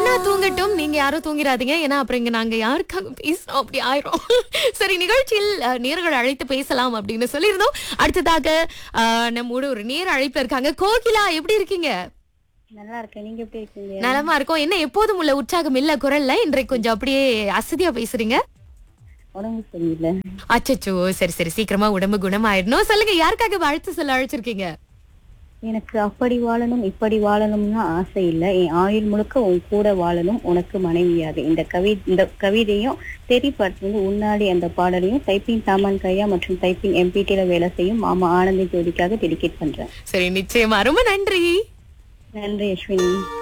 அண்ணா தூங்கட்டும் நீங்க யாரும் தூங்கிடாதீங்க ஏன்னா அப்புறம் இங்க நாங்க யாருக்காக பேசணும் அப்படி ஆயிரும் சரி நிகழ்ச்சியில் அஹ், நேர்கள் அழைத்து பேசலாம் அப்படின்னு சொல்லியிருந்தோம் அடுத்ததாக அஹ், நம்மோட ஒரு நேர் அழைப்புல இருக்காங்க கோகிலா எப்படி இருக்கீங்க நல்லா இருக்கேன் நீங்க எப்படி இருக்கீங்க நலமா இருக்கோம் என்ன எப்போதும் உள்ள உற்சாகம் இல்ல குரல்ல இன்றைக்கு கொஞ்சம் அப்படியே அசதியா பேசுறீங்க உடம்பு சரியில்லை அச்சச்சோ சரி சரி சீக்கிரமா உடம்பு குணமாயிடணும் சொல்லுங்க யாருக்காக வாழ்த்து சொல்ல அழைச்சிருக்கீங்க எனக்கு அப்படி வாழணும் இப்படி வாழணும்னு ஆசை இல்லை என் ஆயுள் முழுக்க உன் கூட வாழணும் உனக்கு மனைவியாக இந்த கவி இந்த கவிதையும் தெரி பாட்டு உன்னாடி அந்த பாடலையும் டைப்பிங் சாமான் கையா மற்றும் டைப்பிங் எம்பிடில வேலை செய்யும் மாமா ஆனந்தி ஜோதிக்காக டெடிகேட் பண்றேன் சரி நிச்சயமா ரொம்ப நன்றி நன்றி அஸ்வினி